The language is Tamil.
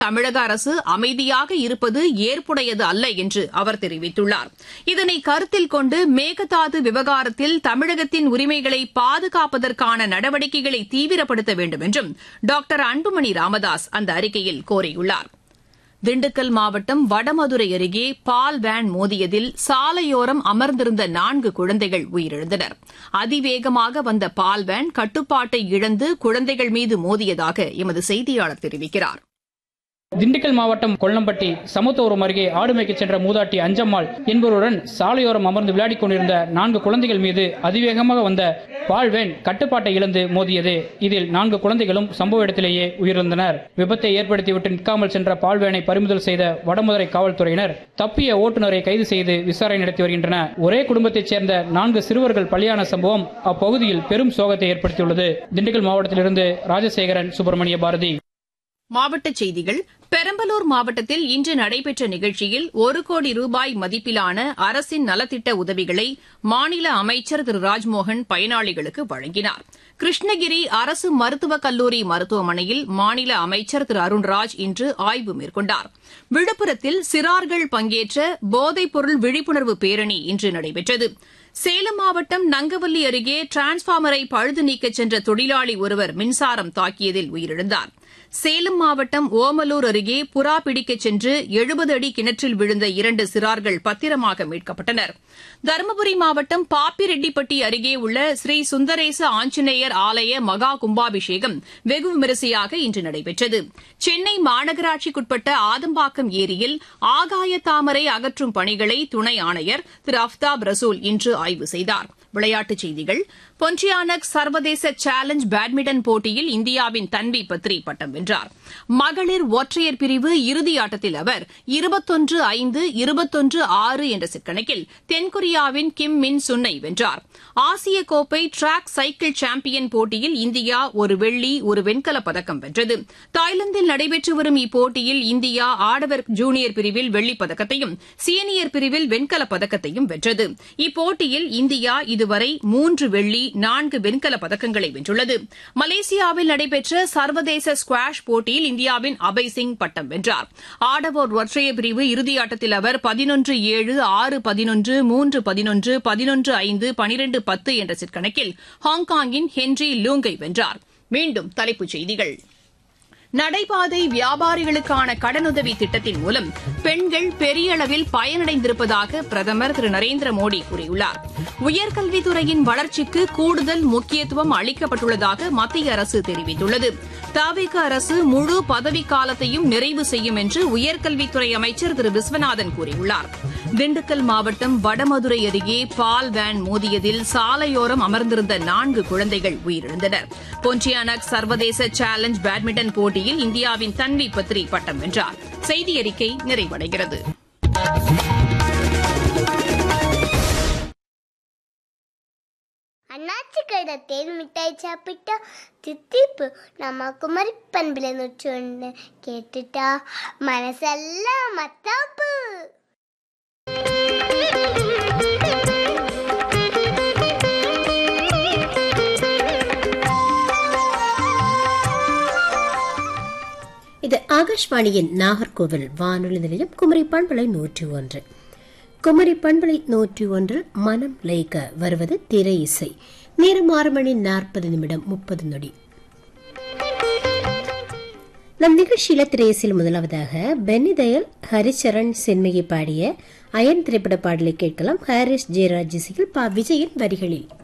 தமிழக அரசு அமைதியாக இருப்பது ஏற்புடையது அல்ல என்று அவர் தெரிவித்துள்ளார் இதனை கருத்தில் கொண்டு மேகதாது விவகாரத்தில் தமிழகத்தின் உரிமைகளை பாதுகாப்பதற்கான நடவடிக்கைகளை தீவிரப்படுத்த வேண்டும் என்றும் டாக்டர் அன்புமணி ராமதாஸ் அந்த அறிக்கையில் கோரியுள்ளார் திண்டுக்கல் மாவட்டம் வடமதுரை அருகே பால் வேன் மோதியதில் சாலையோரம் அமர்ந்திருந்த நான்கு குழந்தைகள் உயிரிழந்தனர் அதிவேகமாக வந்த பால் வேன் கட்டுப்பாட்டை இழந்து குழந்தைகள் மீது மோதியதாக எமது செய்தியாளர் தெரிவிக்கிறார் திண்டுக்கல் மாவட்டம் கொல்லம்பட்டி சமத்துவரம் அருகே ஆடு மேய்க்கச் சென்ற மூதாட்டி அஞ்சம்மாள் என்பவருடன் சாலையோரம் அமர்ந்து விளையாடிக் கொண்டிருந்த நான்கு குழந்தைகள் மீது அதிவேகமாக வந்த பால்வேன் கட்டுப்பாட்டை இழந்து மோதியது இதில் நான்கு குழந்தைகளும் சம்பவ இடத்திலேயே உயிரிழந்தனர் விபத்தை ஏற்படுத்திவிட்டு நிற்காமல் சென்ற பால்வேனை பறிமுதல் செய்த வடமதுரை காவல்துறையினர் தப்பிய ஓட்டுநரை கைது செய்து விசாரணை நடத்தி வருகின்றனர் ஒரே குடும்பத்தைச் சேர்ந்த நான்கு சிறுவர்கள் பலியான சம்பவம் அப்பகுதியில் பெரும் சோகத்தை ஏற்படுத்தியுள்ளது திண்டுக்கல் மாவட்டத்திலிருந்து ராஜசேகரன் சுப்பிரமணிய பாரதி மாவட்டச் செய்திகள் பெரம்பலூர் மாவட்டத்தில் இன்று நடைபெற்ற நிகழ்ச்சியில் ஒரு கோடி ரூபாய் மதிப்பிலான அரசின் நலத்திட்ட உதவிகளை மாநில அமைச்சர் திரு ராஜ்மோகன் பயனாளிகளுக்கு வழங்கினார் கிருஷ்ணகிரி அரசு மருத்துவக் கல்லூரி மருத்துவமனையில் மாநில அமைச்சர் திரு அருண்ராஜ் இன்று ஆய்வு மேற்கொண்டார் விழுப்புரத்தில் சிறார்கள் பங்கேற்ற போதைப்பொருள் விழிப்புணர்வு பேரணி இன்று நடைபெற்றது சேலம் மாவட்டம் நங்கவல்லி அருகே டிரான்ஸ்பார்மரை பழுது நீக்கச் சென்ற தொழிலாளி ஒருவர் மின்சாரம் தாக்கியதில் உயிரிழந்தார் சேலம் மாவட்டம் ஓமலூர் அருகே புறா பிடிக்கச் சென்று எழுபது அடி கிணற்றில் விழுந்த இரண்டு சிறார்கள் பத்திரமாக மீட்கப்பட்டனர் தருமபுரி மாவட்டம் பாப்பிரெட்டிப்பட்டி அருகே உள்ள ஸ்ரீ சுந்தரேச ஆஞ்சநேயர் ஆலய மகா கும்பாபிஷேகம் வெகு விமரிசையாக இன்று நடைபெற்றது சென்னை மாநகராட்சிக்குட்பட்ட ஆதம்பாக்கம் ஏரியில் ஆகாய தாமரை அகற்றும் பணிகளை துணை ஆணையர் திரு அஃப்தாப் ரசூல் இன்று ஆய்வு செய்தார் விளையாட்டுச் செய்திகள் பொன்டியானக் சர்வதேச சேலஞ்ச் பேட்மிண்டன் போட்டியில் இந்தியாவின் தன்வி பத்ரி பட்டம் வென்றார் மகளிர் ஒற்றையர் பிரிவு இறுதியாட்டத்தில் அவர் இருபத்தொன்று ஐந்து இருபத்தொன்று ஆறு என்ற செட் கணக்கில் தென்கொரியாவின் கிம் மின் சுன்னை வென்றார் ஆசிய கோப்பை டிராக் சைக்கிள் சாம்பியன் போட்டியில் இந்தியா ஒரு வெள்ளி ஒரு வெண்கலப் பதக்கம் வென்றது தாய்லாந்தில் நடைபெற்று வரும் இப்போட்டியில் இந்தியா ஆடவர் ஜூனியர் பிரிவில் வெள்ளிப் பதக்கத்தையும் சீனியர் பிரிவில் வெண்கலப் பதக்கத்தையும் வென்றது இப்போட்டியில் இந்தியா இதுவரை மூன்று வெள்ளி நான்கு வெண்கலப் பதக்கங்களை வென்றுள்ளது மலேசியாவில் நடைபெற்ற சர்வதேச ஸ்குவாஷ் போட்டியில் இந்தியாவின் அபய் சிங் பட்டம் வென்றார் ஆடவர் ஒற்றையர் பிரிவு இறுதியாட்டத்தில் அவர் பதினொன்று ஏழு ஆறு பதினொன்று மூன்று பதினொன்று பதினொன்று ஐந்து பனிரெண்டு பத்து என்ற செட் கணக்கில் ஹாங்காங்கின் ஹென்றி லூங்கை வென்றார் மீண்டும் தலைப்புச் செய்திகள் நடைபாதை வியாபாரிகளுக்கான கடனுதவி திட்டத்தின் மூலம் பெண்கள் பெரிய அளவில் பயனடைந்திருப்பதாக பிரதமர் திரு நரேந்திர மோடி கூறியுள்ளார் உயர்கல்வித்துறையின் வளர்ச்சிக்கு கூடுதல் முக்கியத்துவம் அளிக்கப்பட்டுள்ளதாக மத்திய அரசு தெரிவித்துள்ளது தாவிக அரசு முழு பதவிக்காலத்தையும் நிறைவு செய்யும் என்று உயர்கல்வித்துறை அமைச்சர் திரு விஸ்வநாதன் கூறியுள்ளார் திண்டுக்கல் மாவட்டம் வடமதுரை அருகே பால் வேன் மோதியதில் சாலையோரம் அமர்ந்திருந்த நான்கு குழந்தைகள் உயிரிழந்தனர் பொன்டியானக் சர்வதேச சேலஞ்ச் பேட்மிண்டன் போட்டியில் இந்தியாவின் தன்வி பத்ரி பட்டம் வென்றார் செய்தி அறிக்கை நிறைவடைகிறது அண்ணாச்சி கடை தேன் மிட்டாய் சாப்பிட்டா தித்திப்பு நம்ம குமரி பண்பில் நுச்சொன்னு கேட்டுட்டா மனசெல்லாம் மத்தாப்பு இது ஆகாஷ்வாணியின் நாகர்கோவில் வானொலி நிலையம் குமரி பண்பலை நூற்றி ஒன்று குமரி பண்பலை நூற்றி ஒன்றில் மனம் லயிக்க வருவது திரை இசை நேரம் ஆறு மணி நாற்பது நிமிடம் முப்பது நொடி நம் நிகழ்ச்சியில திரையிசையில் முதலாவதாக பென்னி தயல் ஹரிச்சரண் சென்மையை பாடிய அயன் திரைப்பட பாடலை கேட்கலாம் ஹாரிஸ் ஜெயராஜ் இசையில் பா விஜயின் வரிகளில்